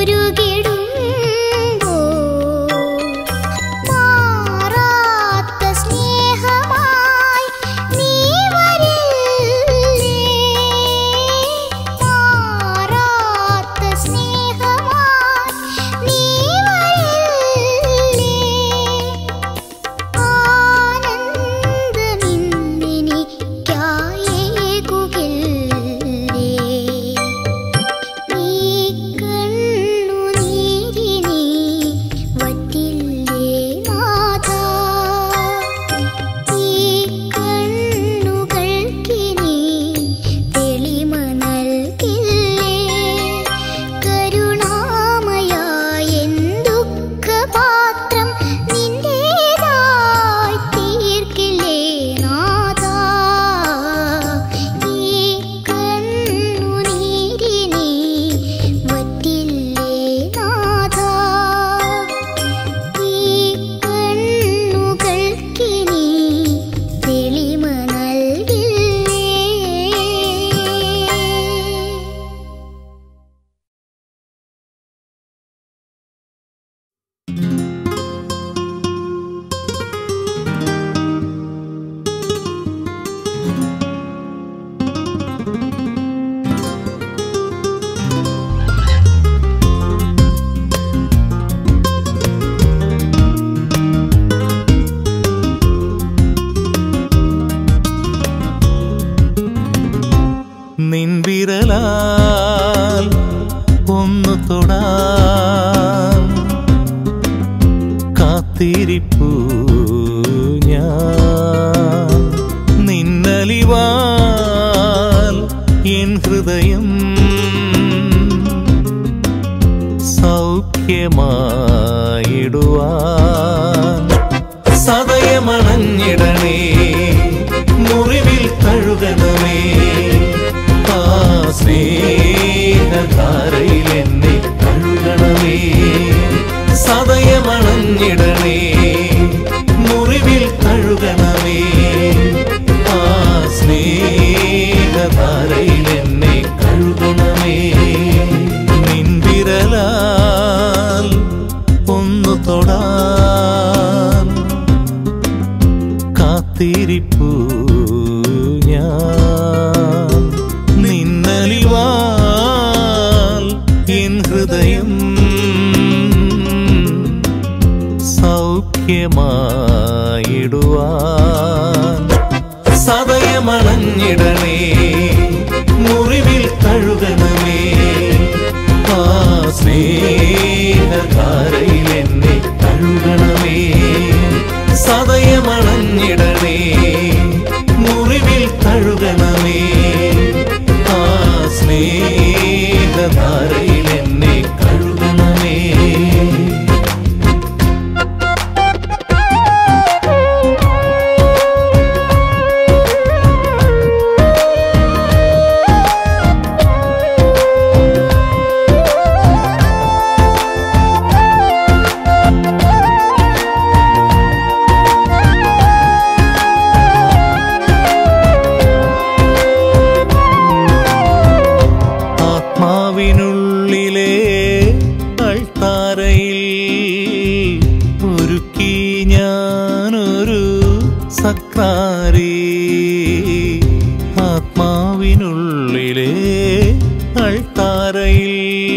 മാറാത്ത സ്നേഹമായി നീ വരില്ലേ മാറാത്ത സ്നേഹമായി നീ വരില്ലേ ആനന്ദമിന്നിനിക്കായേകുകില്ലേ ഈ കണ്ണുനീരിനെ വറ്റില്ലേ നാഥാ ഈ കണ്ണുകൾക്കിനി തെളിമ നൽകില്ലേ കരുണാമയായ ദുഃഖപാത്രം നിന്റേതായി തീർക്കില്ലേ നാഥാ ഈ കണ്ണുനീരിനെ വറ്റില്ലേ നാഥാ ഈ കണ്ണുകൾക്കിനി തെളിമ നൽകില്ലേ നിൻവിരലാൽ ഒന്നു തൊടാൻ കാത്തിരിപ്പു ഞാൻ നിന്നലിവാൽ എൻ ഹൃദയം സൗഖ്യമായിടുവാൻ സദയമണഞ്ഞിടണേ മുറിവിൽ കഴുകണമേ ആ സ്നേഹധാരയിൽ എന്നെ കഴുകണമേ സദയമണഞ്ഞിടണേ മുറിവിൽ കഴുകണമേ ആ സ്നേഹധാരയിൽ എന്നെ കഴുകണമേ നിൻവിരലാൽ ഒന്നു തൊടാൻ കാത്തിരിപ്പു ഞാൻ നിന്നലിവാൽ എൻ ഹൃദയം സൗഖ്യമായിടുവാൻ സദയമണഞ്ഞിടണേ മുറിവിൽ കഴുകണമേ ആ സ്നേഹധാരയിൽ എന്നെ കഴുകണമേ സദയമണഞ്ഞിടണേ മുറിവിൽ കഴുകണമേ ആ സ്നേഹധാരയിൽ എന്നെ കഴുകണമേ ആത്മാവിനുള്ളിലെ അൾത്താരയിൽ ഒരുക്കി ഞാനൊരു സക്രാരി ആത്മാവിനുള്ളിലെ അൾത്താരയിൽ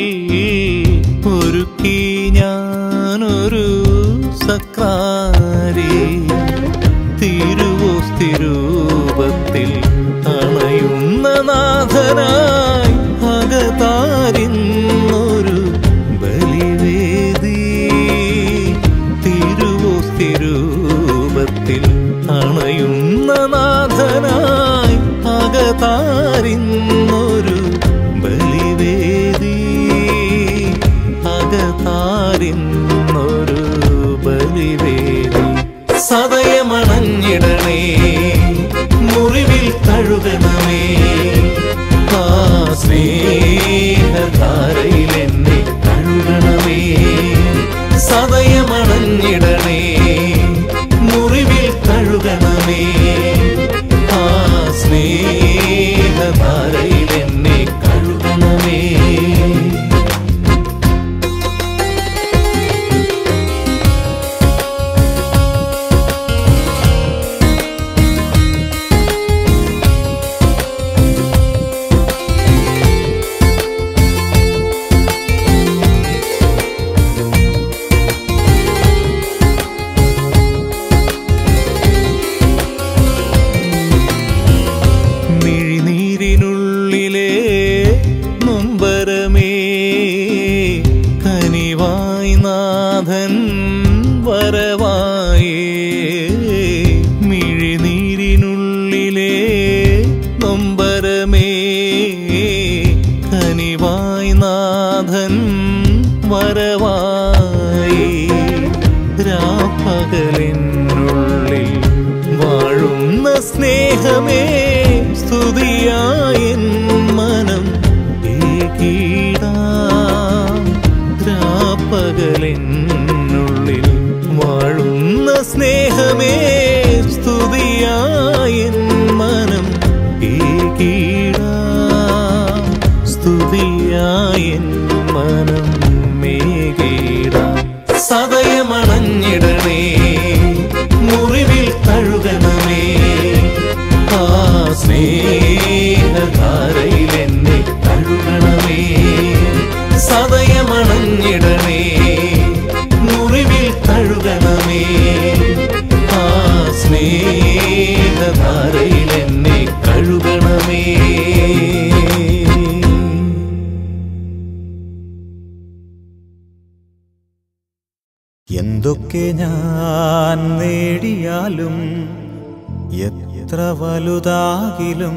ഒരുക്കി ഞാനൊരു സക്രാരി തിരുവോസ്തിരൂപത്തിൽ അണയുന്ന നാഥനായി അകതാരിന്നൊരു ബലിവേദി തിരുവോസ്തിരൂപത്തിൽ അണയുന്ന നാഥനായി അകതാരിന്നൊരു ബലിവേദി അകതാരിന്നൊരു ബലിവേദി സദയമണഞ്ഞിടണേ മുറിവിൽ കഴുകണമേ ആ സ്നേഹധാരയിൽ എന്നെ കഴുകണമേ സദയമണഞ്ഞിടണേ മുറിവിൽ കഴുകണമേ ആ സ്നേഹധാരയിൽ എന്നെ കഴുകണമേ നാഥൻ വരവായേ മിഴിനീരിനുള്ളിലെ നൊമ്പരമേ കനിവായി നാഥൻ വരവായി രാപ്പകലിനുള്ളിൽ വാഴുന്ന സ്നേഹമേ സ്തുതിയായ മനം ഏകീടാം രാപ്പകലിനുള്ളിൽ വാഴുന്ന സ്നേഹമേ സ്തുതിയായ മനം ഏകീടാം സ്തുതിയായ മനം മേകീടാം സദയമണഞ്ഞിടണേ മുറിവിൽ തഴുകണമേ ആ സ്നേഹധാരയിൽ എന്നെ തഴുകണമേ സദയമണഞ്ഞിടണേ മുറിവിൽ തഴുകണമേ ആ സ്നേഹധാരയിൽ എന്നെ കഴുകണമേ എന്തൊക്കെ ഞാൻ നേടിയാലും എത്ര വലുതാകിലും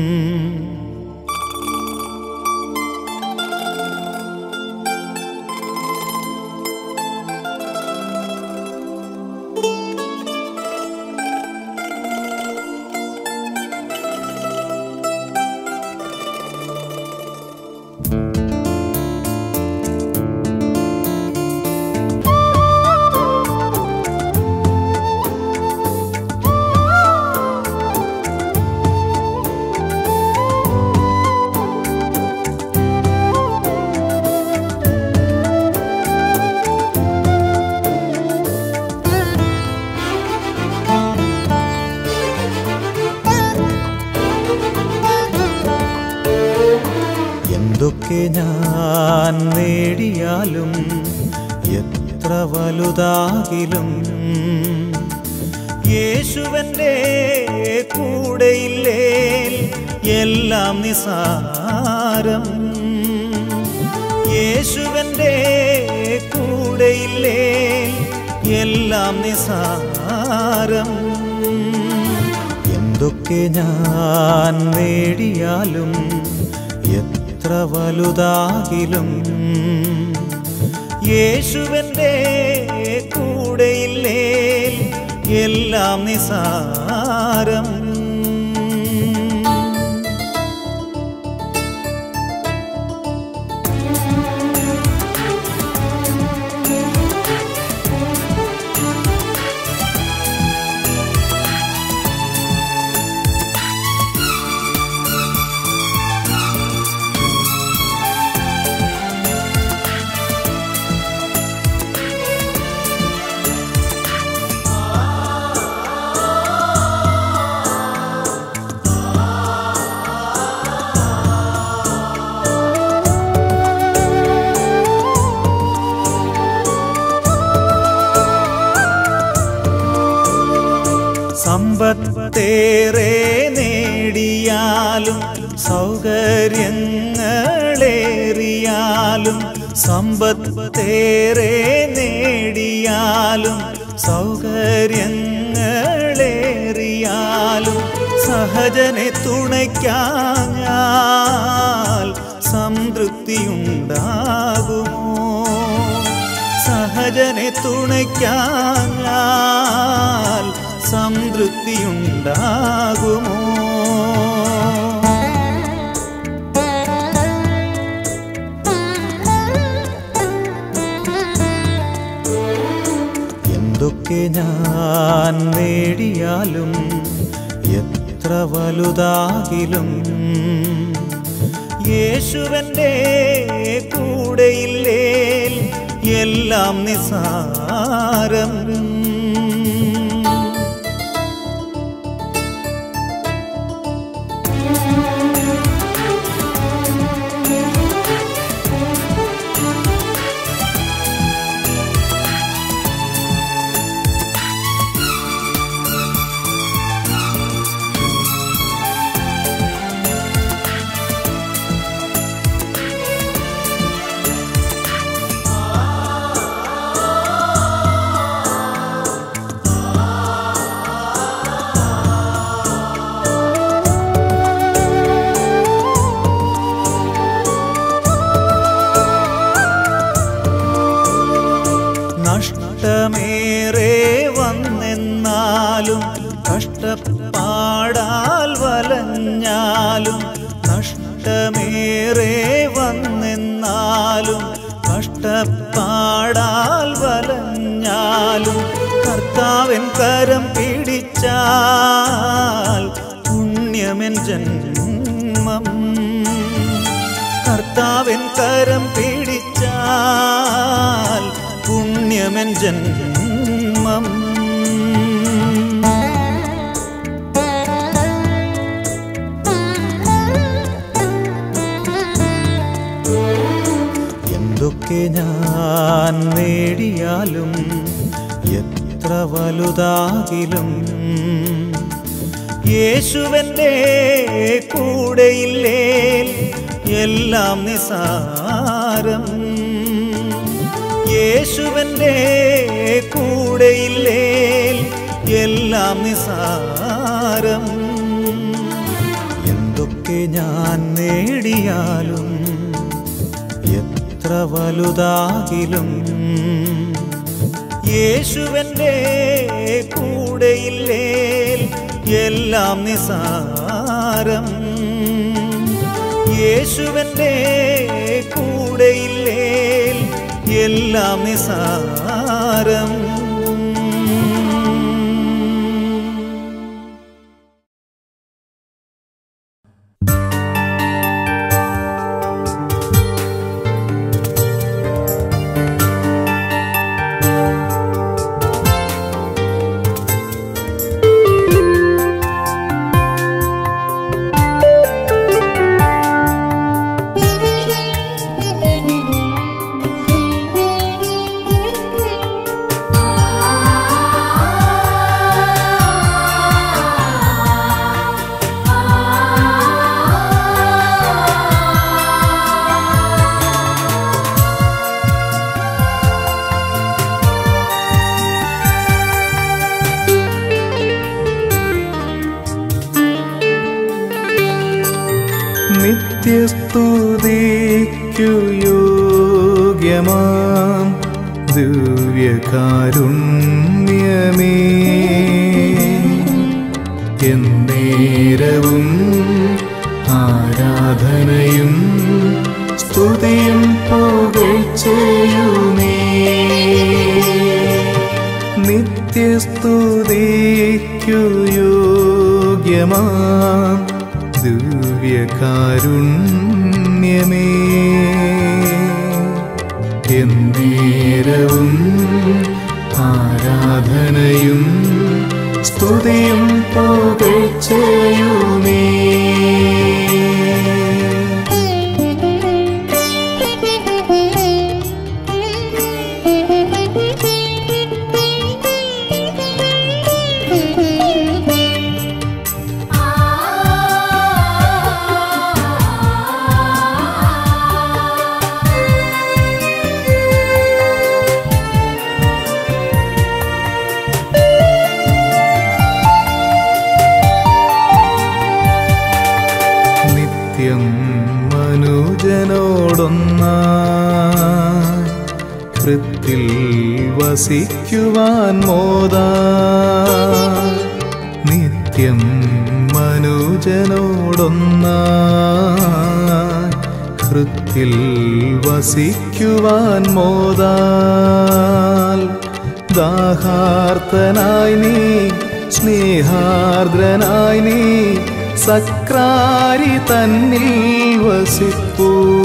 എന്തൊക്കെ ഞാൻ നേടിയാലും എത്ര വലുതാകിലും യേശുവന്റെ കൂടെയില്ലേ എല്ലാം നിസാരം യേശുവന്റെ കൂടെയില്ലേ എല്ലാം നിസാരം എന്തൊക്കെ ഞാൻ നേടിയാലും എത്ര വലുതാകിലും യേശുവന്റെ കൂടെയില്ലേ എല്ലാം നിസാരം സമ്പത്തേറെ നേടിയാലും സൗകര്യങ്ങളേറിയാലും സമ്പത്തേറെ നേടിയാലും സൗകര്യങ്ങളേറിയാലും സഹജനെ തുണയ്ക്കാഞ്ഞാൽ സംതൃപ്തിയുണ്ടാകുമോ സഹജനെ തുണയ്ക്കാഞ്ഞാൽ സംതൃപ്തിയുണ്ടാകുമോ എന്തൊക്കെ ഞാൻ നേടിയാലും എത്ര വലുതാകിലും യേശുവന്റെ കൂടെയില്ലേ എല്ലാം നിസാരം കഷ്ടപ്പാടാൽ വലഞ്ഞാലും നഷ്ടമേറെ വന്നെന്നാലും കഷ്ടപ്പാടാൽ വലഞ്ഞാലും കർത്താവൻ കരം പിടിച്ചാൽ പുണ്യമെൻ ജന്മം കർത്താവൻ കരം പിടിച്ചാൽ പുണ്യമെൻ ജന്മം എന്തൊക്കെ ഞാൻ നേടിയാലും എത്ര വലുതാകിലും യേശുവന്റെ കൂടെയില്ലേ എല്ലാം നിസാരം യേശുവന്റെ കൂടെയില്ലേ എല്ലാം നിസാരം എന്തൊക്കെ ഞാൻ നേടിയാലും എത്ര വലുതാകിലും യേശുവന്റെ കൂടെയില്ലേ എല്ലാം നിസാരം യേശുവന്റെ കൂടെയില്ലേ എല്ലാം നിസാരം നിത്യസ്തുതിക്കു യോഗ്യമാം ദിവ്യകാരുണ്യമേ എന്നേരവും ആരാധനയും സ്തുതിയും പുകഴ്ചയുമേ നിത്യസ്തുതിക്കു യോഗ്യമാം ദിവ്യകാരുണ്യമേ എന്നേരവും ആരാധനയും സ്തുതിയും പുകഴ്ചയുമേ നിത്യം മനുജനോടൊന്ന കൃത്തിൽ വസിക്കുവാൻ മോദ നിത്യം മനുജനോടൊന്ന കൃത്തിൽ വസിക്കുവാൻ മോദാൽ ദാഹാർത്തനായി നീ സ്നേഹാർദ്രനായി നീ സക്രാരി തന്നിൽ വസിപ്പൂ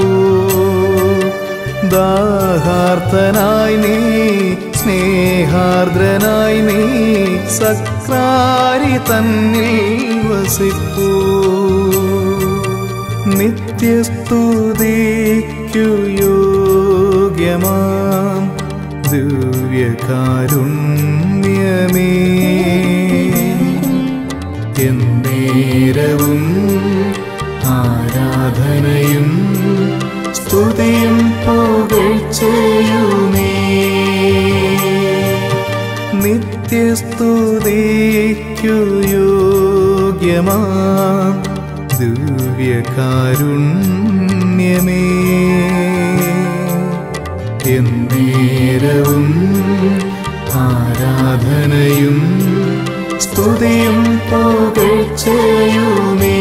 ദാഹാർത്തനായി നീ സ്നേഹാർദ്രനായി നീ സക്രാരി തന്നിൽ വസിപ്പൂ നിത്യസ്തുതിക്കു യോഗ്യമാം ദിവ്യകാരുണ്യമേ എന്നേരവും ആരാധനയും സ്തുതിയും പുകഴ്ചയുമേ നിത്യസ്തുതിക്കു യോഗ്യമാം ദിവ്യകാരുണ്യമേ എന്നേരവും ആരാധനയും സ്തുതിയും പുകഴ്ചയുമേ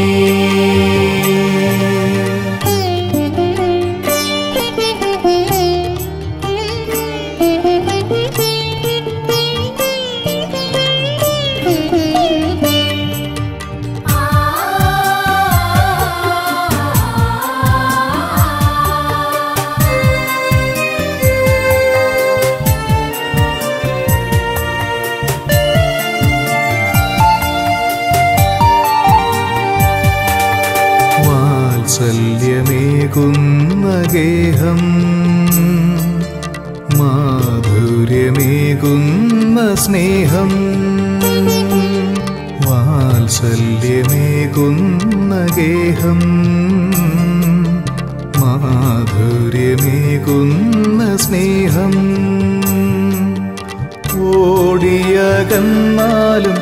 വാത്സല്യമേകുന്ന ഗേഹം മാധുര്യമേകുന്ന സ്നേഹം വാത്സല്യമേകുന്ന ഗേഹം മാധുര്യമേകുന്ന സ്നേഹം ഓടിയകന്നാലും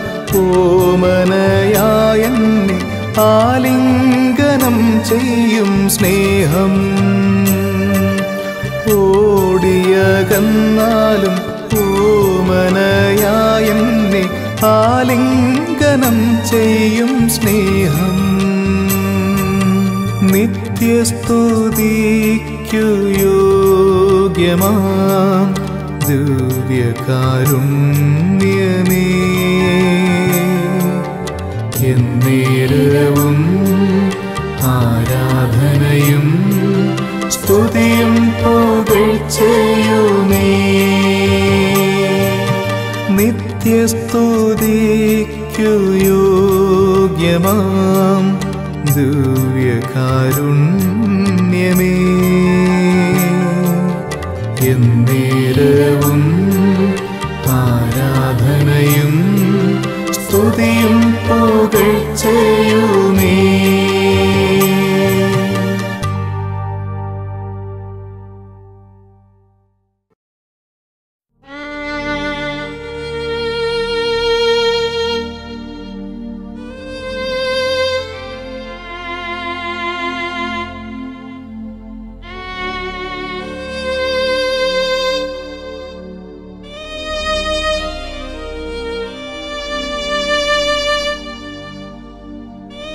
ഓമനയായെന്നെ ആലിംഗനം ചെയ്യും സ്നേഹം ഓടിയകന്നാലും ഓമനയായെന്നെ ആലിംഗനം ചെയ്യും സ്നേഹം നിത്യസ്തുതിക്കു യോഗ്യമാം ദിവ്യകാരുണ്യമേ എന്നേരവും ആരാധനയും സ്തുതിയും പുകഴ്ചയുമേ നിത്യസ്തുതിക്കു യോഗ്യമാം ദിവ്യകാരുണ്യമേ എന്നേരവും ആരാധനയും സ്തുതിയും പുകഴ്ചയുമേ ും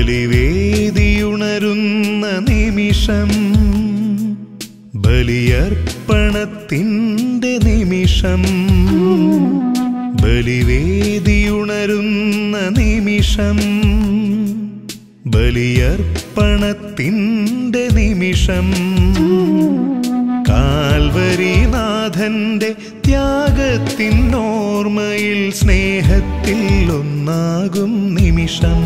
ബലിവേദിയുണരുന്ന നിമിഷം ബലിയർപ്പണത്തിൻ്റെ നിമിഷം ബലിവേദിയുണരുന്ന നിമിഷം ബലിയർപ്പണത്തിൻ്റെ നിമിഷം കാൽവരിനാഥന്റെ ത്യാഗത്തിനോർമ്മയിൽ സ്നേഹത്തിൽ ഒന്നാകും നിമിഷം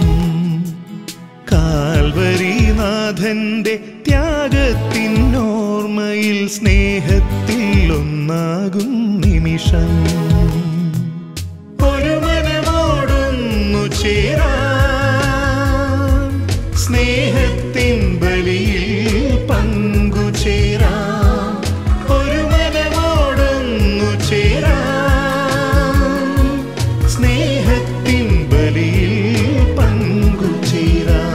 കാൽവരിനാഥന്റെ ത്യാഗത്തിനോർമ്മയിൽ സ്നേഹത്തിൽ ഒന്നാകും നിമിഷം ഒരു മനമോടൊന്നു ചേരാൻ സ്നേഹത്തിൻ ബലിയിൽ പങ്കുചേരാൻ ഒരു മനമോടൊന്നു ചേരാൻ സ്നേഹത്തിൻ ബലിയിൽ പങ്കുചേരാൻ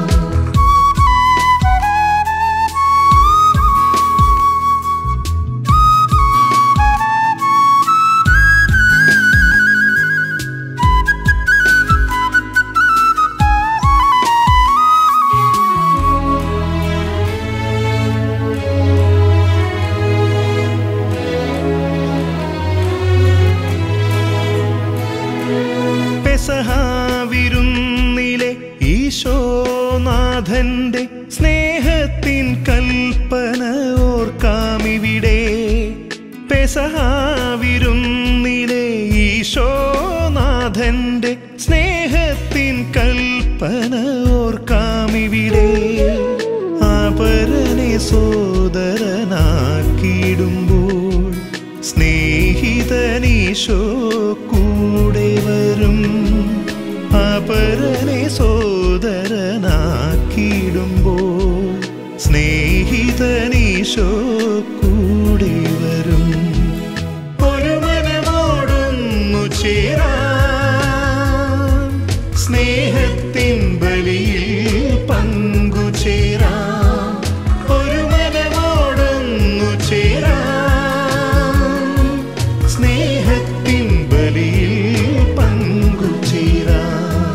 പെസഹാവിരുന്നിലെ ഈശോനാഥന്റെ സ്നേഹത്തിൻ കൽപ്പന ഓർക്കാമിവിടെ പെസഹാവിരുന്നിലെ ഈശോനാഥന്റെ സ്നേഹത്തിൻ കൽപ്പന ഓർക്കാമിവിടെ ആപരനെ സോദരനാക്കിയിടുമ്പോൾ സ്നേഹിതനീശോ കൂടെ വരും അപരനെ സോദരനാക്കിയിടുമ്പോൾ സ്നേഹിതനീശോ കൂടെ വരും ഒരു മനമോടൊന്നു ചേരാൻ സ്നേഹത്തിൻ ബലിയിൽ പങ്കുചേരാൻ ഒരു മനമോടൊന്നു ചേരാൻ സ്നേഹത്തിൻ ബലിയിൽ പങ്കുചേരാൻ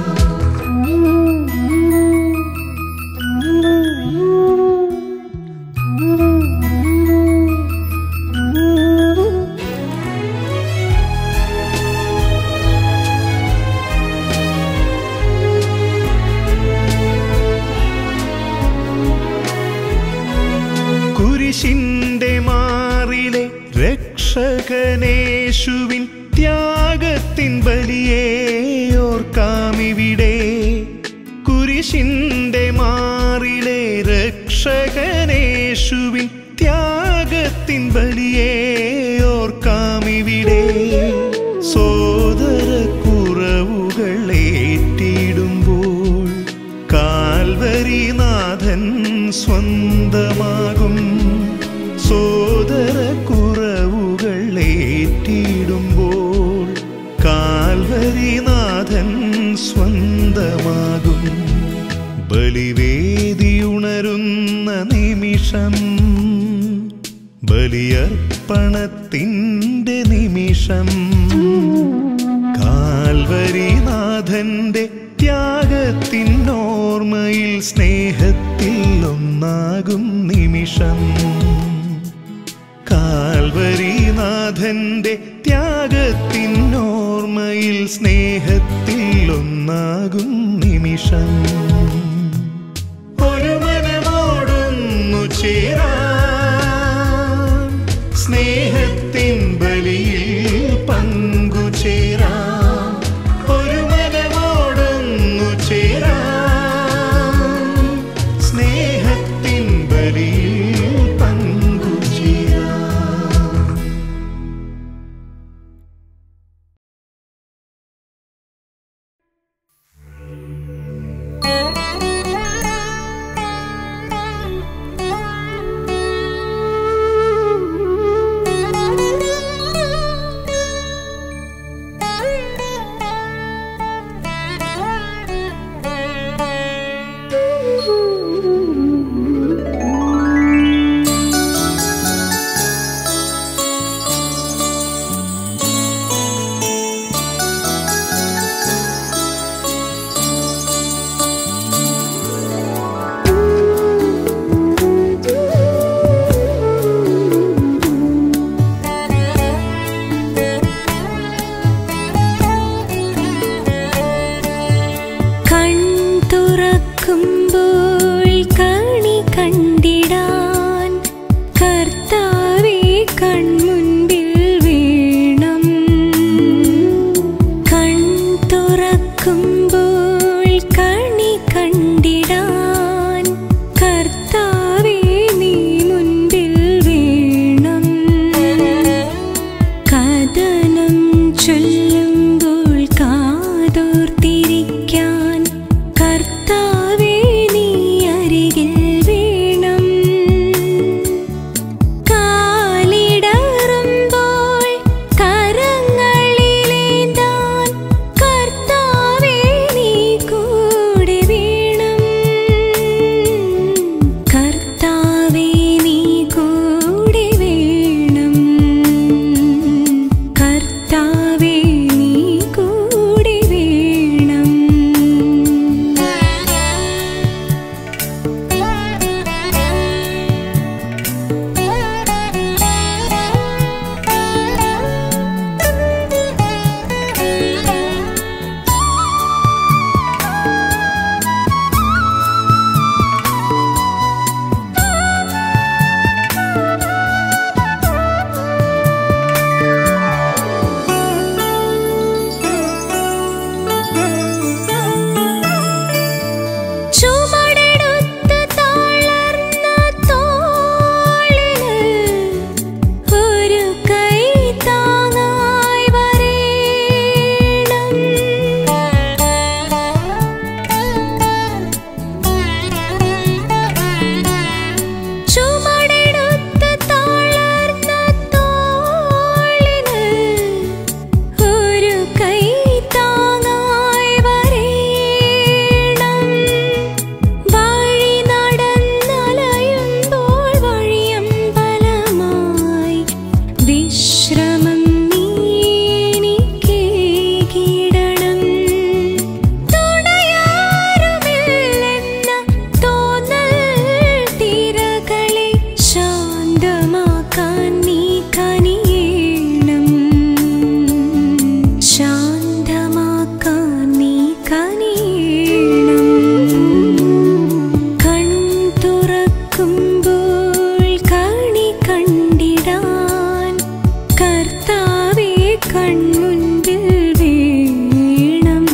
കുരിശിന്റെ മാറിലെ രക്ഷകനേശുവിൻ ത്യാഗത്തിൻ ബലിയെ ഓർക്കാമിവിടെ കുരിശിന്റെ മാറിലെ രക്ഷകനേശുവിൻ ത്യാഗത്തിൻ ബലിയെ ഓർക്കാമിവിടെ സോദര കുറവുകൾ ഏറ്റിടുമ്പോൾ കാൽവരിനാഥൻ സ്വന്തമാകും സോദര കുറവുകൾ ഏറ്റിടുമ്പോൾ കാൽവരിനാഥൻ സ്വന്തമാകും ബലിവേദിയുണരുന്ന നിമിഷം ബലിയർപ്പണത്തിൻ്റെ നിമിഷം കാൽവരിനാഥന്റെ ത്യാഗത്തിനോർമ്മയിൽ സ്നേഹത്തിൽ ഒന്നാകും നിമിഷം കാൽവരിനാഥന്റെ ത്യാഗത്തിനോർമ്മയിൽ സ്നേഹത്തിൽ ഒന്നാകും നിമിഷം ഒരു മനമോടൊന്നു ചേരാൻ സ്നേഹത്തിൻ ബലിയിൽ പങ്കുചേരാൻ ഒരു മനമോടൊന്നു ചേരാൻ സ്നേഹത്തിൻ ബലിയിൽ പങ്കുചേരാൻ ആ കൺമുൻപിൽ വേണം കൺ തുറക്കുമ്പോൾ കണി കണ്ടിടാൻ കർത്താവേ നീ മുൻപിൽ വേണം കഥനം ചൊല്ലുമ്പോൾ കാതോർത്തിരിക്കാൻ കർത്താവേ നീ അരികിൽ വേണം കാലിടറുമ്പോൾ കരങ്ങളിലേന്താൻ കർത്താവേ നീ കൂടെ വേണം കർത്താവേ നീ കൂടെ വേണം കർത്താവേ നീ കൂടെ വേണം ചുമടെടുത്ത് തളർന്ന തോളിന് ഒരു കൈ താങ്ങായി വരേണം ചുമടെടുത്ത് തളർന്ന തോളിന് ഒരു കൈ താങ്ങായി വരേണം വഴി നടന്നലയുമ്പോൾ വഴിയമ്പലമായി വിശ്രമം നീ എനിക്കേകിടണം തുണയാരുമില്ലെന്ന തോന്നൽ തിരകളെ ശാന്തമാക്കാൻ നീ കനിയേണം ശാന്തമാക്കാൻ നീ കനിയേണം കൺ തുറക്കുമ്പോൾ കണി കണ്ടിടാൻ കർത്താവേ കൺമുൻപിൽ വേണം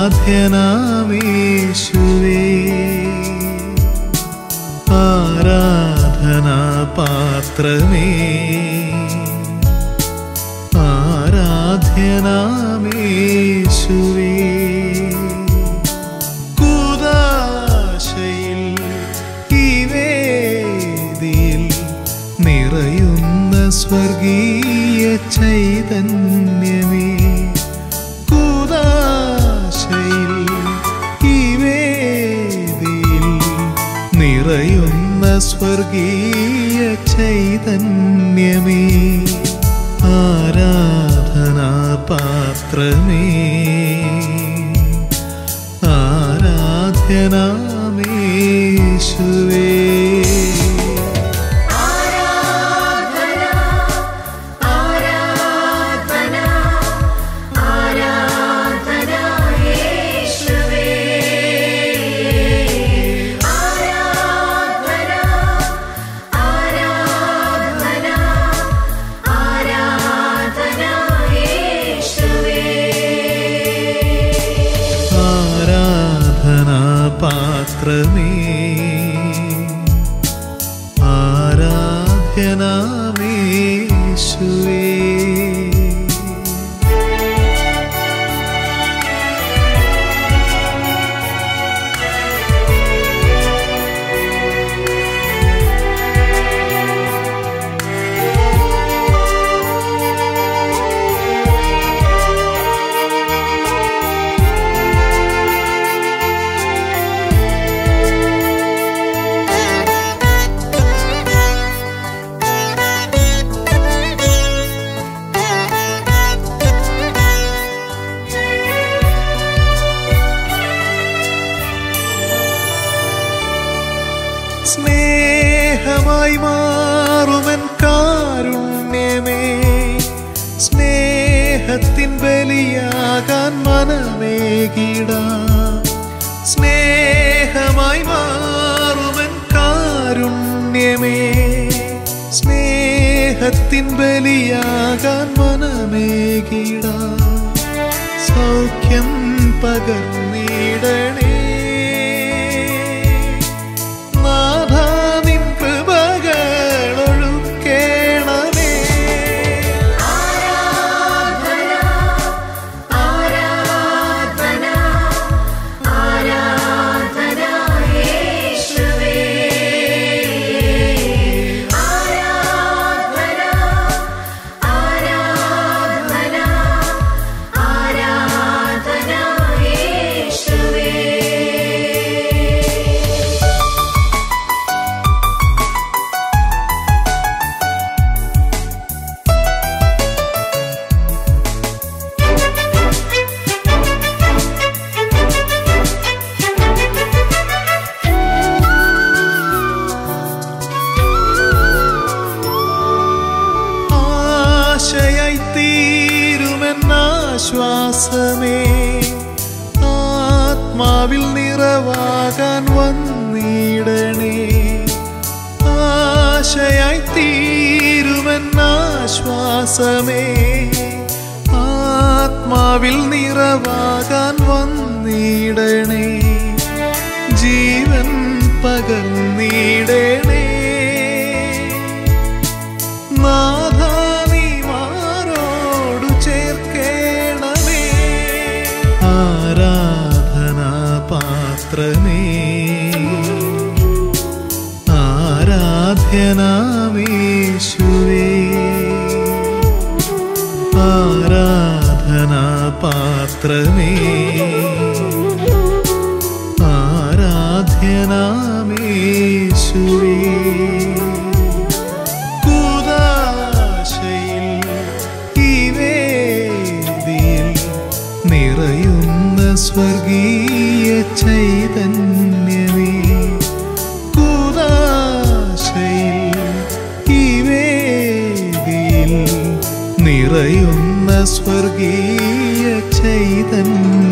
ആരാധ്യനാമേശുവേ ആരാധനാ പാത്രമേ ആരാധ്യനാമേശുവേ കൂദാശയിൽ ഈ വേദിയിൽ നിറയുന്ന സ്വർഗീയ ചൈതന്യമേ കൂദാശയിൽ ഈ വേദിയിൽ നിറയുന്ന സ്വർഗീയ ചൈതന്യമേ ആരാധനാ പാത്രമേ ആരാധ്യനാമേശുവേ ആരാധനാ പാത്രമേ ആരാധ്യനാമേശുവേ സ്നേഹമായി മാറുമൻ കാരുണ്യമേ സ്നേഹത്തിൻ ബലിയാകാൻ മനമേകിട സ്നേഹമായി മാറുമൻ കാരുണ്യമേ സ്നേഹത്തിൻ ബലിയാകാൻ മനമേകിട സൗഖ്യം പകർന്നിടണേ നാഥാ നിൻ കൃപകളൊഴുക്കേണമേ ആശയായി തീരുമെന്നാശ്വാസമേ ആത്മാവിൽ നിറവാകാൻ വന്നിടണേ ആശയായി തീരുമെന്നാശ്വാസമേ ആത്മാവിൽ നിറവാകാൻ വന്നിടണേ ജീവൻ പകർന്നിടണേ നാഥാ നീ മാറോടു ചേർക്കേണമേ ആരാധനാ പാത്രമേ ആരാധ്യനാമേശുവേ ആരാധനാ പാത്രമേ ആരാധ്യനാമേശുവേ കൂദാശയിൽ ഈ വേദിയിൽ നിറയുന്ന സ്വർഗീയ ചൈതന്യമേ കൂദാശയിൽ ഈ വേദിയിൽ നിറയുന്ന സ്വർഗീയ ചൈതന്യമേ